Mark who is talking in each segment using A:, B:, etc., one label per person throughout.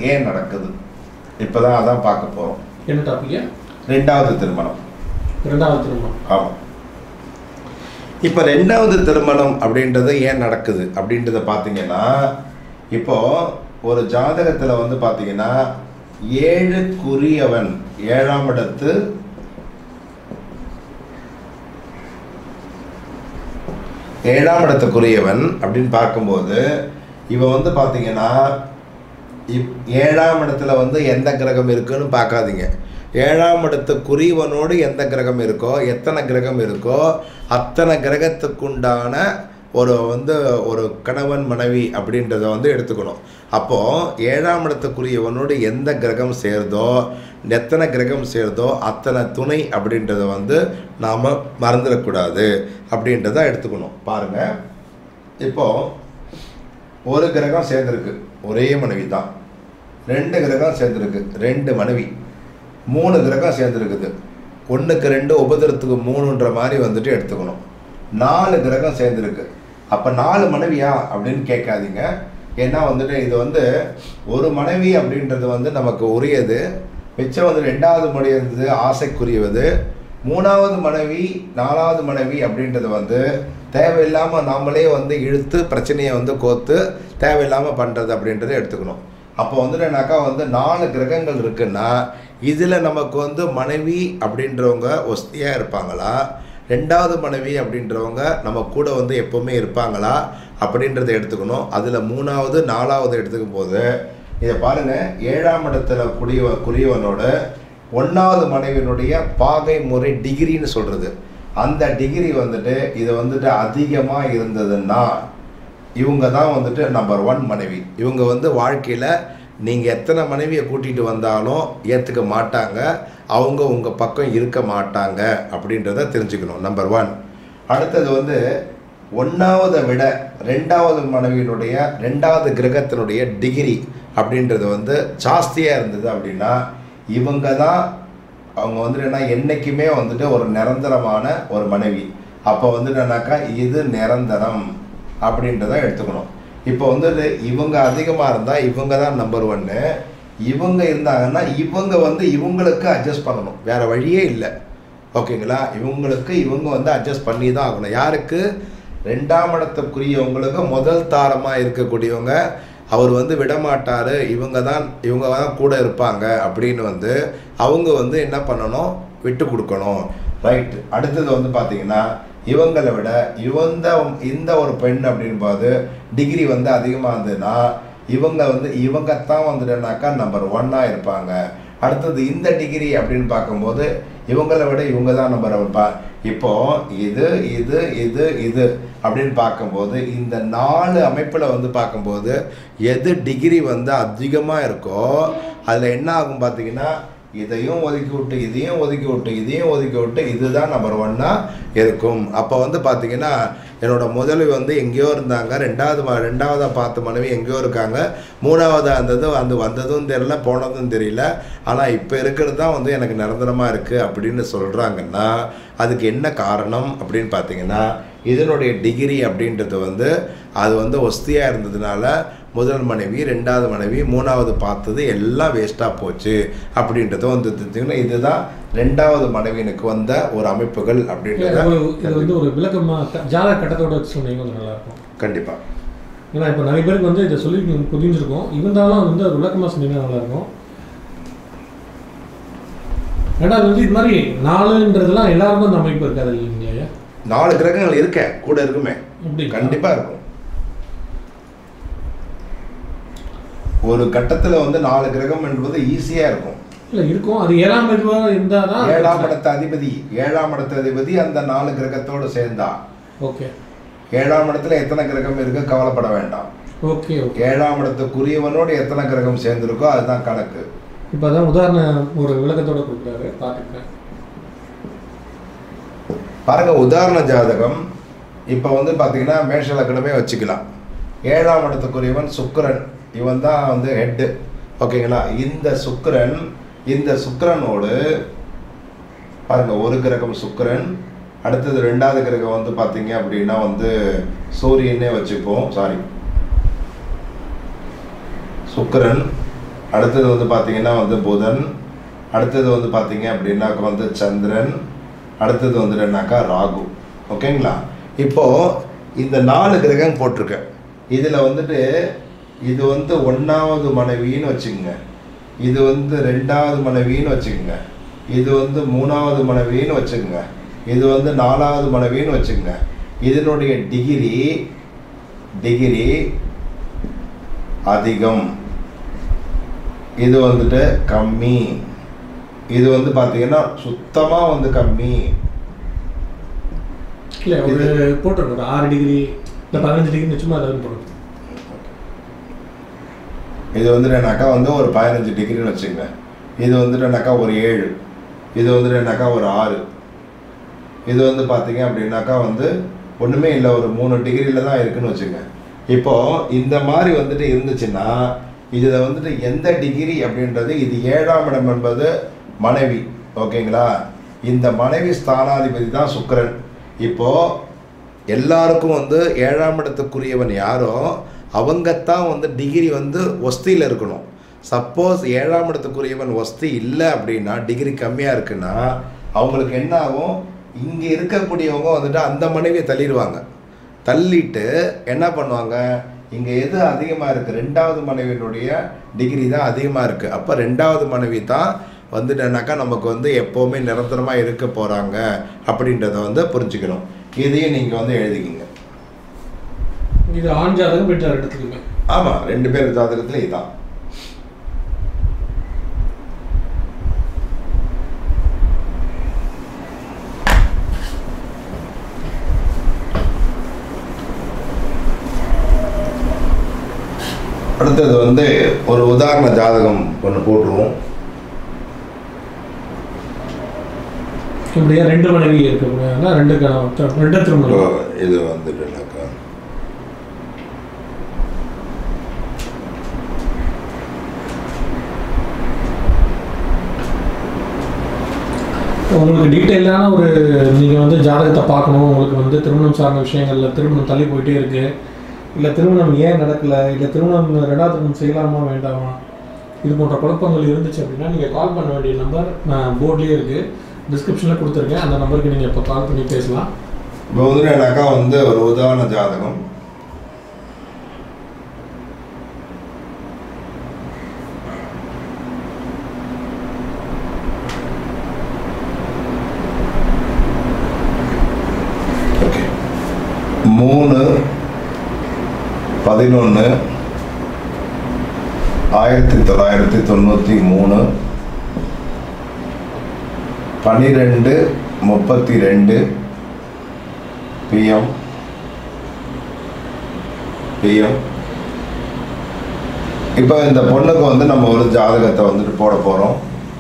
A: ஏன் நடக்குது இப்பதான் அதான் பார்க்க போறோம்
B: என்ன டாபிக்
A: ரெண்டாவது திருமணம்
B: ரெண்டாவது திருமணம்
A: ஆமாம் இப்போ ரெண்டாவது திருமணம் அப்படின்றது ஏன் நடக்குது அப்படின்றத பார்த்தீங்கன்னா இப்போ ஒரு ஜாதகத்தில் வந்து பார்த்தீங்கன்னா ஏழுக்குரியவன் ஏழாம் இடத்து ஏழாம் இடத்துக்குரியவன் அப்படின்னு பார்க்கும்போது இவன் வந்து பார்த்தீங்கன்னா இப் ஏழாம் இடத்துல வந்து எந்த கிரகம் இருக்குன்னு பார்க்காதீங்க ஏழாம் இடத்துக்குரியவனோடு எந்த கிரகம் இருக்கோ எத்தனை கிரகம் இருக்கோ அத்தனை கிரகத்துக்குண்டான ஒரு வந்து ஒரு கணவன் மனைவி அப்படின்றத வந்து எடுத்துக்கணும் அப்போது ஏழாம் இடத்துக்குரியவனோடு எந்த கிரகம் சேருதோ எத்தனை கிரகம் சேருதோ அத்தனை துணை அப்படின்றத வந்து நாம் மறந்துடக்கூடாது அப்படின்றத எடுத்துக்கணும் பாருங்கள் இப்போது ஒரு கிரகம் சேர்ந்துருக்கு ஒரே மனைவி தான் ரெண்டு கிரகம் சேர்ந்துருக்கு ரெண்டு மனைவி மூணு கிரகம் சேர்ந்துருக்குது ஒன்றுக்கு ரெண்டு உபதிரத்துக்கு மூணுன்ற மாதிரி வந்துட்டு எடுத்துக்கணும் நாலு கிரகம் சேர்ந்துருக்கு அப்போ நாலு மனைவியா அப்படின்னு கேட்காதீங்க ஏன்னா வந்துட்டு இது வந்து ஒரு மனைவி அப்படின்றது வந்து நமக்கு உரியது மிச்சம் வந்து ரெண்டாவது மனைவி ஆசைக்குரியவது மூணாவது மனைவி நாலாவது மனைவி அப்படின்றது வந்து தேவையில்லாமல் நாமளே வந்து இழுத்து பிரச்சனையை வந்து கோத்து தேவையில்லாமல் பண்ணுறது அப்படின்றத எடுத்துக்கணும் அப்போ வந்துட்டுனாக்கா வந்து நாலு கிரகங்கள் இருக்குன்னா இதில் நமக்கு வந்து மனைவி அப்படின்றவங்க ஒஸ்தியாக இருப்பாங்களா ரெண்டாவது மனைவி அப்படின்றவங்க நம்ம கூட வந்து எப்போவுமே இருப்பாங்களா அப்படின்றத எடுத்துக்கணும் அதில் மூணாவது நாலாவது எடுத்துக்கும் போது இதை பாருங்கள் ஏழாம் இடத்துல குடியவ குறியவனோட ஒன்றாவது மனைவியினுடைய பாகை முறை டிகிரின்னு சொல்கிறது அந்த டிகிரி வந்துட்டு இது வந்துட்டு அதிகமாக இருந்ததுன்னா இவங்க தான் வந்துட்டு நம்பர் ஒன் மனைவி இவங்க வந்து வாழ்க்கையில் நீங்கள் எத்தனை மனைவியை கூட்டிகிட்டு வந்தாலும் ஏற்றுக்க மாட்டாங்க அவங்க உங்கள் பக்கம் இருக்க மாட்டாங்க அப்படின்றத தெரிஞ்சுக்கணும் நம்பர் ஒன் அடுத்தது வந்து ஒன்றாவதை விட ரெண்டாவது மனைவியினுடைய ரெண்டாவது கிரகத்தினுடைய டிகிரி அப்படின்றது வந்து ஜாஸ்தியாக இருந்தது அப்படின்னா இவங்க தான் அவங்க வந்துட்டு என்ன என்றைக்குமே வந்துட்டு ஒரு நிரந்தரமான ஒரு மனைவி அப்போ வந்துட்டுனாக்கா இது நிரந்தரம் அப்படின்றத எடுத்துக்கணும் இப்போ வந்துட்டு இவங்க அதிகமாக இருந்தால் இவங்க தான் நம்பர் ஒன்று இவங்க இருந்தாங்கன்னா இவங்க வந்து இவங்களுக்கு அட்ஜஸ்ட் பண்ணணும் வேற வழியே இல்லை ஓகேங்களா இவங்களுக்கு இவங்க வந்து அட்ஜஸ்ட் பண்ணி தான் ஆகணும் யாருக்கு ரெண்டாம் இடத்துக்குரியவங்களுக்கு முதல் தாரமாக இருக்கக்கூடியவங்க அவர் வந்து விடமாட்டார் இவங்க தான் இவங்க தான் கூட இருப்பாங்க அப்படின்னு வந்து அவங்க வந்து என்ன பண்ணணும் விட்டு கொடுக்கணும் ரைட் அடுத்தது வந்து பார்த்தீங்கன்னா இவங்களை விட இவந்த இந்த ஒரு பெண் அப்படின்போது டிகிரி வந்து அதிகமாக இருந்ததுன்னா இவங்க வந்து இவங்க தான் வந்துட்டுனாக்கா நம்பர் ஒன்னாக இருப்பாங்க அடுத்தது இந்த டிகிரி அப்படின்னு பார்க்கும்போது இவங்களை விட இவங்க தான் நம்பர் இருப்பா இப்போ இது இது இது இது அப்படின்னு பார்க்கும்போது இந்த நாலு அமைப்பில் வந்து பார்க்கும்போது எது டிகிரி வந்து அதிகமாக இருக்கோ அதில் என்ன ஆகும் பார்த்தீங்கன்னா இதையும் ஒதுக்கி விட்டு இதையும் ஒதுக்கி விட்டு இதையும் ஒதுக்கி விட்டு இதுதான் நம்பர் ஒன்னாக இருக்கும் அப்போ வந்து பார்த்தீங்கன்னா என்னோட முதல்வி வந்து எங்கேயோ இருந்தாங்க ரெண்டாவது ம ரெண்டாவதாக பார்த்த மனைவி எங்கேயோ இருக்காங்க மூணாவதாக இருந்தது அந்த வந்ததும் தெரியல போனதும் தெரியல ஆனால் இப்போ இருக்கிறது தான் வந்து எனக்கு நிரந்தரமாக இருக்குது அப்படின்னு சொல்கிறாங்கன்னா அதுக்கு என்ன காரணம் அப்படின்னு பார்த்தீங்கன்னா இதனுடைய டிகிரி அப்படின்றது வந்து அது வந்து ஒஸ்தியாக இருந்ததுனால முதல் மனைவி ரெண்டாவது மனைவி மூணாவது பார்த்தது எல்லாம் வேஸ்ட்டாக போச்சு அப்படின்றத வந்து தெரிஞ்சுக்கணும் இதுதான் ரெண்டாவது மனைவினுக்கு வந்த ஒரு அமைப்புகள்
B: இல்ல,
A: அப்படின்றத
B: ஒரு- இது வந்து ஒரு விளக்கமா க- ஜாதக கட்டத்தோட வச்சு சொன்னீங்க கொஞ்சம் நல்லா இருக்கும்
A: கண்டிப்பாக
B: ஏன்னா இப்போ நிறைய பேருக்கு வந்து இதை சொல்லி புரிஞ்சிருக்கும் இருந்தாலும் வந்து அது விளக்கமாக சொன்னீங்கன்னா நல்லா இருக்கும் ரெண்டாவது வந்து இது மாதிரி நாலுன்றதுலாம் எல்லாருக்கும் அந்த அமைப்பு இருக்காது இல்லைங்களா ஐயா?
A: நாலு கிரகங்கள் இருக்க கூட இருக்குமே
B: எப்படி
A: கண்டிப்பாக இருக்கும் ஒரு கட்டத்தில் வந்து நாலு கிரகம் என்பது ஈஸியாக இருக்கும்
B: இல்லை இருக்கும் அது ஏழாம் இதுவாக இருந்தால் தான்
A: ஏழாம் இடத்து அதிபதி ஏழாம் இடத்து அதிபதி அந்த நாலு கிரகத்தோடு சேர்ந்தா
B: ஓகே
A: ஏழாம் இடத்துல எத்தனை கிரகம் இருக்கு கவலைப்பட வேண்டாம்
B: ஓகே ஓகே
A: ஏழாம் இடத்துக்குரியவனோடு எத்தனை கிரகம் சேர்ந்திருக்கோ அதுதான் கணக்கு
B: இப்போ அதான் உதாரண ஒரு விளக்கத்தோட கொடுக்குறாரு பார்த்துக்கிறேன்
A: பாருங்க உதாரண ஜாதகம் இப்போ வந்து பார்த்தீங்கன்னா மேஷ லக்னமே வச்சுக்கலாம் ஏழாம் இடத்துக்குரியவன் சுக்கிரன் இவன் தான் வந்து ஹெட்டு ஓகேங்களா இந்த சுக்கிரன் இந்த சுக்கிரனோடு பாருங்க ஒரு கிரகம் சுக்கிரன் அடுத்தது ரெண்டாவது கிரகம் வந்து பார்த்தீங்க அப்படின்னா வந்து சூரியனே வச்சுப்போம் சாரி சுக்கிரன் அடுத்தது வந்து பார்த்தீங்கன்னா வந்து புதன் அடுத்தது வந்து பார்த்தீங்க அப்படின்னாக்கா வந்து சந்திரன் அடுத்தது வந்துட்டுனாக்கா ராகு ஓகேங்களா இப்போது இந்த நாலு கிரகம் போட்டிருக்கேன் இதில் வந்துட்டு இது வந்து ஒன்றாவது மனைவின்னு வச்சுக்கோங்க இது வந்து ரெண்டாவது மனைவின்னு வச்சுக்கோங்க இது வந்து மூணாவது மனைவின்னு வச்சுக்கோங்க இது வந்து நாலாவது மனைவின்னு வச்சுக்கோங்க இதனுடைய டிகிரி டிகிரி அதிகம் இது வந்துட்டு கம்மி இது வந்து பார்த்தீங்கன்னா சுத்தமாக வந்து கம்மி
B: இல்லை ஒரு போட்டிருக்கோம் ஒரு ஆறு டிகிரி இல்லை பதினஞ்சு டிகிரி சும்மா ஏதாவது போடுறோம்
A: இது வந்துட்டுனாக்கா வந்து ஒரு பதினஞ்சு டிகிரின்னு வச்சுக்கோங்க இது வந்துட்டுனாக்கா ஒரு ஏழு இது வந்துட்டுனாக்கா ஒரு ஆறு இது வந்து பார்த்தீங்க அப்படின்னாக்கா வந்து ஒன்றுமே இல்லை ஒரு மூணு டிகிரியில் தான் இருக்குன்னு வச்சுக்கோங்க இப்போது இந்த மாதிரி வந்துட்டு இருந்துச்சுன்னா இதில் வந்துட்டு எந்த டிகிரி அப்படின்றது இது ஏழாம் இடம் என்பது மனைவி ஓகேங்களா இந்த மனைவி ஸ்தானாதிபதி தான் சுக்கிரன் இப்போது எல்லாருக்கும் வந்து ஏழாம் இடத்துக்குரியவன் யாரோ அவங்கத்தான் வந்து டிகிரி வந்து ஒஸ்தியில் இருக்கணும் சப்போஸ் ஏழாம் இடத்துக்குரியவன் ஒஸ்தி இல்லை அப்படின்னா டிகிரி கம்மியாக இருக்குன்னா அவங்களுக்கு என்ன ஆகும் இங்கே இருக்கக்கூடியவங்க வந்துட்டு அந்த மனைவியை தள்ளிடுவாங்க தள்ளிட்டு என்ன பண்ணுவாங்க இங்கே எது அதிகமாக இருக்குது ரெண்டாவது மனைவியினுடைய டிகிரி தான் அதிகமாக இருக்குது அப்போ ரெண்டாவது மனைவி தான் வந்துட்டேனாக்கா நமக்கு வந்து எப்போவுமே நிரந்தரமாக இருக்க போகிறாங்க அப்படின்றத வந்து புரிஞ்சுக்கணும் இதையும் நீங்கள் வந்து எழுதிக்கிங்க
B: இது ஆண் ஜாதகம் பெண் ஜாதகம் எடுத்துக்கோங்க
A: ஆமாம் ரெண்டு பேர் ஜாதகத்தில் இதான் அடுத்தது வந்து ஒரு உதாரண ஜாதகம் ஒன்று போட்டுருவோம்
B: இப்படியே ரெண்டு மனைவி இருக்கு ரெண்டு கணவன் ரெண்டு திருமணம்
A: இது வந்துட்டுனாக்கா
B: உங்களுக்கு டீட்டெயிலான ஒரு நீங்கள் வந்து ஜாதகத்தை பார்க்கணும் உங்களுக்கு வந்து திருமணம் சார்ந்த விஷயங்கள்ல திருமணம் தள்ளி போயிட்டே இருக்கு இல்லை திருமணம் ஏன் நடக்கல இல்லை திருமணம் ரெண்டாவது திருமணம் செய்யலாமா வேண்டாமா இது போன்ற குழப்பங்கள் இருந்துச்சு அப்படின்னா நீங்கள் கால் பண்ண வேண்டிய நம்பர் நான் போர்ட்லேயே இருக்குது டிஸ்கிரிப்ஷனில் கொடுத்துருக்கேன் அந்த நம்பருக்கு நீங்கள் இப்போ கால் பண்ணி பேசலாம்
A: இப்போ வந்துட்டுனாக்கா வந்து ஒரு உதாரண ஜாதகம் ஓகே மூணு பதினொன்று ஆயிரத்தி தொள்ளாயிரத்தி தொண்ணூற்றி மூணு பன்னிரெண்டு முப்பத்தி ரெண்டு பிஎம் பிஎம் இப்போ இந்த பொண்ணுக்கு வந்து நம்ம ஒரு ஜாதகத்தை வந்துட்டு போட போகிறோம்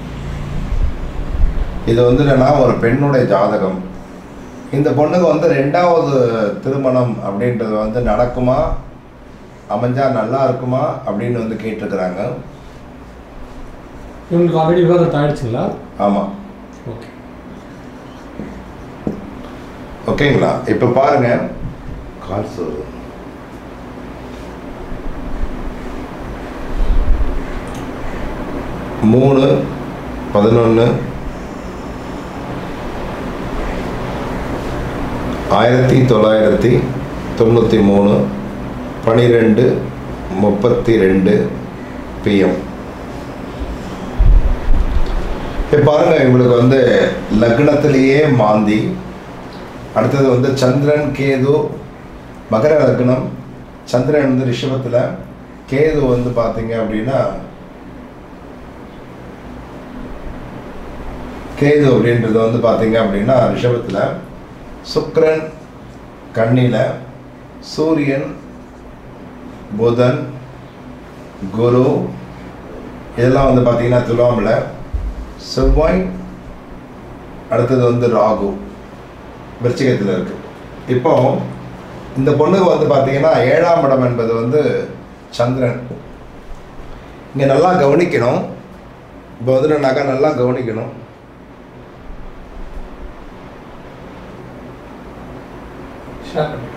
A: இது வந்து என்னன்னா ஒரு பெண்ணுடைய ஜாதகம் இந்த பொண்ணுக்கு வந்து ரெண்டாவது திருமணம் அப்படின்றது வந்து நடக்குமா அமைஞ்சா நல்லா இருக்குமா அப்படின்னு வந்து கேட்டிருக்கிறாங்க
B: இவங்களுக்கு ஆல்ரெடி விவாதத்தை ஆயிடுச்சுங்களா
A: ஆமாம்
B: ஓகே
A: ஓகேங்களா இப்போ பாருங்க கால்ஸ் வருது மூணு பதினொன்று ஆயிரத்தி தொள்ளாயிரத்தி தொண்ணூற்றி மூணு பன்னிரெண்டு முப்பத்தி ரெண்டு பிஎம் இப்போ பாருங்க இவங்களுக்கு வந்து லக்னத்திலேயே மாந்தி அடுத்தது வந்து சந்திரன் கேது மகர லக்னம் சந்திரன் வந்து ரிஷபத்தில் கேது வந்து பார்த்தீங்க அப்படின்னா கேது அப்படின்றது வந்து பார்த்தீங்க அப்படின்னா ரிஷபத்தில் சுக்கிரன் கன்னியில் சூரியன் புதன் குரு இதெல்லாம் வந்து பார்த்தீங்கன்னா துலாமில் செவ்வாய் அடுத்தது வந்து ராகு விருச்சிகத்தில் இருக்கு இப்போ இந்த பொண்ணுக்கு வந்து பார்த்தீங்கன்னா ஏழாம் இடம் என்பது வந்து சந்திரன் இங்கே நல்லா கவனிக்கணும் இப்போ வந்து நகை நல்லா கவனிக்கணும்
B: ஷேர் பண்ணுங்க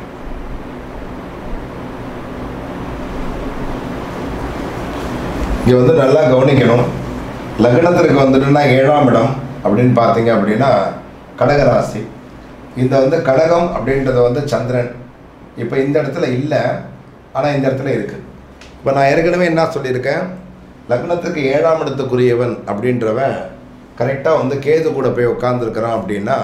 A: இங்கே வந்து நல்லா கவனிக்கணும் லக்னத்திற்கு வந்துட்டுனா ஏழாம் இடம் அப்படின்னு பார்த்தீங்க அப்படின்னா கடகராசி இந்த வந்து கடகம் அப்படின்றது வந்து சந்திரன் இப்போ இந்த இடத்துல இல்லை ஆனால் இந்த இடத்துல இருக்குது இப்போ நான் ஏற்கனவே என்ன சொல்லியிருக்கேன் லக்னத்துக்கு ஏழாம் இடத்துக்குரியவன் அப்படின்றவன் கரெக்டாக வந்து கேது கூட போய் உட்காந்துருக்கிறான் அப்படின்னா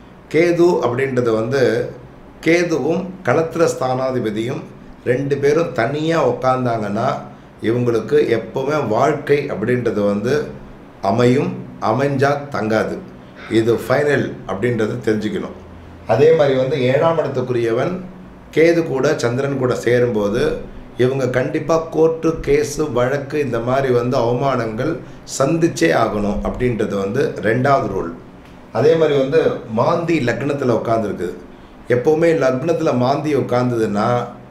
A: கேது அப்படின்றது வந்து கேதுவும் களத்திர ஸ்தானாதிபதியும் ரெண்டு பேரும் தனியாக உட்காந்தாங்கன்னா இவங்களுக்கு எப்போவுமே வாழ்க்கை அப்படின்றது வந்து அமையும் அமைஞ்சா தங்காது இது ஃபைனல் அப்படின்றத தெரிஞ்சுக்கணும் அதே மாதிரி வந்து ஏழாம் இடத்துக்குரியவன் கேது கூட சந்திரன் கூட சேரும்போது இவங்க கண்டிப்பாக கோர்ட்டு கேஸு வழக்கு இந்த மாதிரி வந்து அவமானங்கள் சந்திச்சே ஆகணும் அப்படின்றது வந்து ரெண்டாவது ரூல் அதே மாதிரி வந்து மாந்தி லக்னத்தில் உட்காந்துருக்குது எப்போவுமே லக்னத்தில் மாந்தி உட்காந்துதுன்னா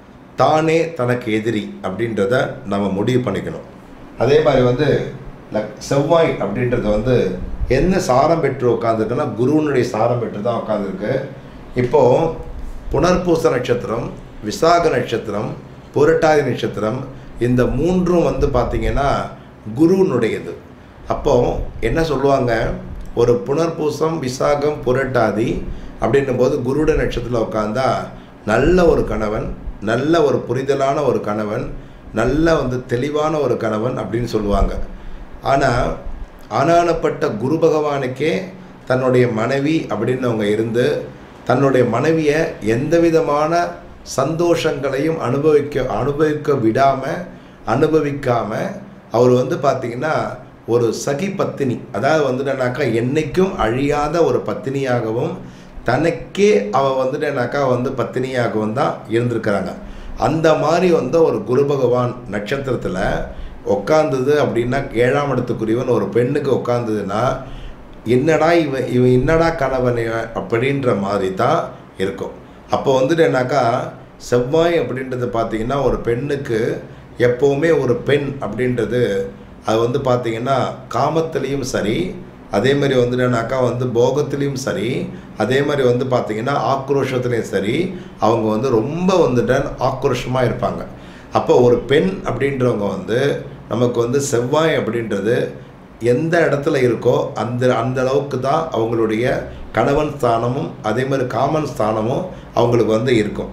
A: தானே தனக்கு எதிரி அப்படின்றத நம்ம முடிவு பண்ணிக்கணும் அதே மாதிரி வந்து லக் செவ்வாய் அப்படின்றது வந்து என்ன சாரம் பெற்று உட்காந்துருக்குன்னா குருவனுடைய சாரம் பெற்று தான் உட்காந்துருக்கு இப்போது புனர்பூச நட்சத்திரம் விசாக நட்சத்திரம் புரட்டாதி நட்சத்திரம் இந்த மூன்றும் வந்து பார்த்திங்கன்னா குருவினுடையது அப்போ என்ன சொல்லுவாங்க ஒரு புனர்பூசம் விசாகம் புரட்டாதி அப்படின்னும் போது குருட நட்சத்திரத்தில் உட்காந்தா நல்ல ஒரு கணவன் நல்ல ஒரு புரிதலான ஒரு கணவன் நல்ல வந்து தெளிவான ஒரு கணவன் அப்படின்னு சொல்லுவாங்க ஆனால் ஆனானப்பட்ட குரு பகவானுக்கே தன்னுடைய மனைவி அப்படின்னு அவங்க இருந்து தன்னுடைய மனைவியை எந்த விதமான சந்தோஷங்களையும் அனுபவிக்க அனுபவிக்க விடாமல் அனுபவிக்காமல் அவர் வந்து பார்த்திங்கன்னா ஒரு சகி பத்தினி அதாவது வந்துட்டேனாக்கா என்றைக்கும் அழியாத ஒரு பத்தினியாகவும் தனக்கே அவள் வந்துட்டேனாக்கா வந்து பத்தினியாகவும் தான் இருந்திருக்கிறாங்க அந்த மாதிரி வந்து ஒரு குரு பகவான் நட்சத்திரத்தில் உட்காந்தது அப்படின்னா ஏழாம் இடத்துக்குரியவன் ஒரு பெண்ணுக்கு உட்காந்ததுன்னா என்னடா இவன் இவன் என்னடா கணவன் இவன் அப்படின்ற மாதிரி தான் இருக்கும் அப்போ வந்துட்டு என்னாக்கா செவ்வாய் அப்படின்றது பார்த்தீங்கன்னா ஒரு பெண்ணுக்கு எப்போவுமே ஒரு பெண் அப்படின்றது அது வந்து பார்த்தீங்கன்னா காமத்துலேயும் சரி அதே மாதிரி வந்துட்டுனாக்கா வந்து போகத்துலேயும் சரி அதே மாதிரி வந்து பார்த்திங்கன்னா ஆக்ரோஷத்துலேயும் சரி அவங்க வந்து ரொம்ப வந்துட்டு ஆக்ரோஷமாக இருப்பாங்க அப்போ ஒரு பெண் அப்படின்றவங்க வந்து நமக்கு வந்து செவ்வாய் அப்படின்றது எந்த இடத்துல இருக்கோ அந்த அந்த அளவுக்கு தான் அவங்களுடைய கணவன் ஸ்தானமும் அதே மாதிரி காமன் ஸ்தானமும் அவங்களுக்கு வந்து இருக்கும்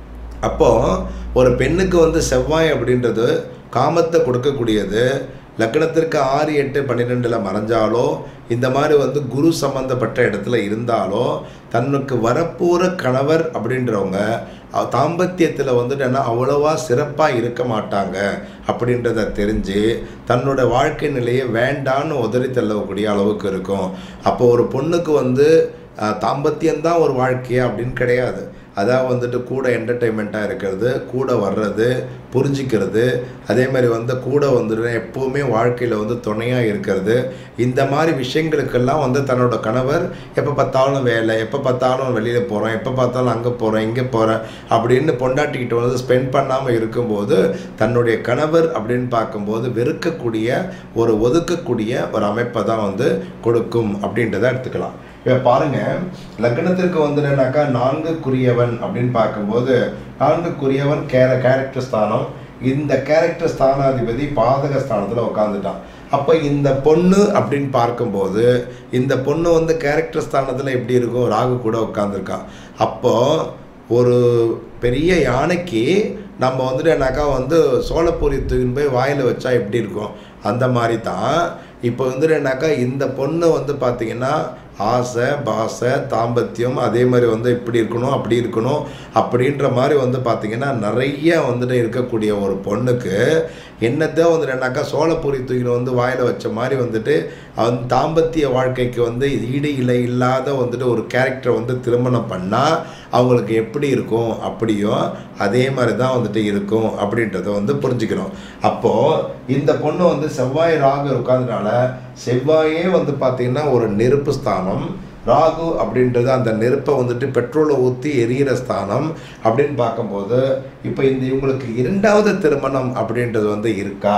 A: அப்போது ஒரு பெண்ணுக்கு வந்து செவ்வாய் அப்படின்றது காமத்தை கொடுக்கக்கூடியது லக்னத்திற்கு ஆறு எட்டு பன்னிரெண்டில் மறைஞ்சாலோ இந்த மாதிரி வந்து குரு சம்பந்தப்பட்ட இடத்துல இருந்தாலோ தன்னுக்கு வரப்போகிற கணவர் அப்படின்றவங்க அவ- தாம்பத்தியத்தில் வந்துட்டு என்ன அவ்வளோவா சிறப்பாக இருக்க மாட்டாங்க அப்படின்றத தெரிஞ்சு தன்னோட வாழ்க்கை நிலையை வேண்டான்னு உதறி தள்ளக்கூடிய அளவுக்கு இருக்கும் அப்போ ஒரு பொண்ணுக்கு வந்து அஹ், தாம்பத்தியம்தான் ஒரு வாழ்க்கையா அப்படின்னு கிடையாது அதான் வந்துட்டு கூட என்டர்டெயின்மெண்ட்டாக இருக்கிறது கூட வர்றது புரிஞ்சிக்கிறது அதே மாதிரி வந்து கூட வந்துட்டு எப்போவுமே வாழ்க்கையில் வந்து துணையாக இருக்கிறது இந்த மாதிரி விஷயங்களுக்கெல்லாம் வந்து தன்னோட கணவர் எப்போ பார்த்தாலும் வேலை எப்போ பார்த்தாலும் வெளியில் போகிறோம் எப்போ பார்த்தாலும் அங்கே போகிறோம் இங்கே போகிறேன் அப்படின்னு பொண்டாட்டிக்கிட்ட வந்து ஸ்பெண்ட் பண்ணாமல் இருக்கும்போது தன்னுடைய கணவர் அப்படின்னு பார்க்கும்போது வெறுக்கக்கூடிய ஒரு ஒதுக்கக்கூடிய ஒரு அமைப்பை தான் வந்து கொடுக்கும் அப்படின்றத எடுத்துக்கலாம் இப்போ பாருங்க லக்னத்திற்கு வந்துனாக்கா நான்குக்குரியவன் அப்படின்னு பார்க்கும்போது நான்குக்குரியவன் கேர கேரக்டர் ஸ்தானம் இந்த கேரக்டர் ஸ்தானாதிபதி பாதக ஸ்தானத்தில் உட்காந்துட்டான் அப்போ இந்த பொண்ணு அப்படின்னு பார்க்கும்போது இந்த பொண்ணு வந்து கேரக்டர் ஸ்தானத்தில் எப்படி இருக்கும் ராகு கூட உட்காந்துருக்கான் அப்போது ஒரு பெரிய யானைக்கு நம்ம வந்துட்டு என்னாக்கா வந்து சோளப்பொரி தூக்கின்னு போய் வாயில் வச்சா எப்படி இருக்கும் அந்த மாதிரி தான் இப்போ வந்துட்டு என்னாக்கா இந்த பொண்ணு வந்து பார்த்திங்கன்னா ஆசை பாசை தாம்பத்தியம் அதே மாதிரி வந்து இப்படி இருக்கணும் அப்படி இருக்கணும் அப்படின்ற மாதிரி வந்து பார்த்திங்கன்னா நிறைய வந்துட்டு இருக்கக்கூடிய ஒரு பொண்ணுக்கு என்னத்தை வந்துட்டு என்னாக்கா சோளப்பொரி தூக்கின்னு வந்து வாயில் வச்ச மாதிரி வந்துட்டு அவன் தாம்பத்திய வாழ்க்கைக்கு வந்து ஈடு இலை இல்லாத வந்துட்டு ஒரு கேரக்டரை வந்து திருமணம் பண்ணால் அவங்களுக்கு எப்படி இருக்கும் அப்படியோ அதே மாதிரி தான் வந்துட்டு இருக்கும் அப்படின்றத வந்து புரிஞ்சுக்கணும் அப்போது இந்த பொண்ணு வந்து செவ்வாய் ராகு உட்காந்தனால செவ்வாயே வந்து பார்த்திங்கன்னா ஒரு நெருப்பு ஸ்தானம் ராகு அப்படின்றது அந்த நெருப்பை வந்துட்டு பெட்ரோலை ஊற்றி எரியிற ஸ்தானம் அப்படின்னு பார்க்கும்போது இப்போ இந்த இவங்களுக்கு இரண்டாவது திருமணம் அப்படின்றது வந்து இருக்கா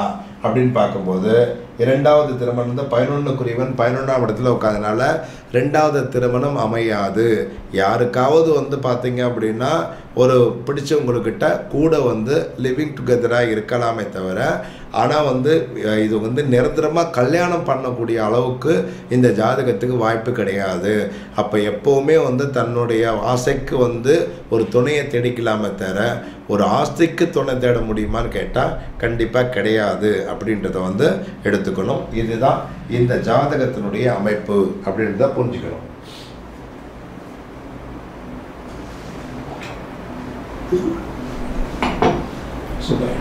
A: அப்படின்னு பார்க்கும்போது இரண்டாவது திருமணம் வந்து பதினொன்றுக்குரியவன் பதினொன்றாம் இடத்துல உட்காந்தனால ரெண்டாவது திருமணம் அமையாது யாருக்காவது வந்து பார்த்தீங்க அப்படின்னா ஒரு பிடிச்சவங்கக்கிட்ட கூட வந்து லிவிங் டுகெதராக இருக்கலாமே தவிர ஆனால் வந்து அஹ், இது வந்து நிரந்தரமாக கல்யாணம் பண்ணக்கூடிய அளவுக்கு இந்த ஜாதகத்துக்கு வாய்ப்பு கிடையாது அப்போ எப்போவுமே வந்து தன்னுடைய ஆசைக்கு வந்து ஒரு துணையை தேடிக்கலாமே தவிர ஒரு ஆஸ்திக்கு துணை தேட முடியுமான்னு கேட்டால் கண்டிப்பாக கிடையாது அப்படின்றத வந்து எடுத்துக்கணும் இதுதான் இந்த ஜாதகத்தினுடைய அமைப்பு அப்படின்றத புரிஞ்சுக்கணும்
B: சூப்பர்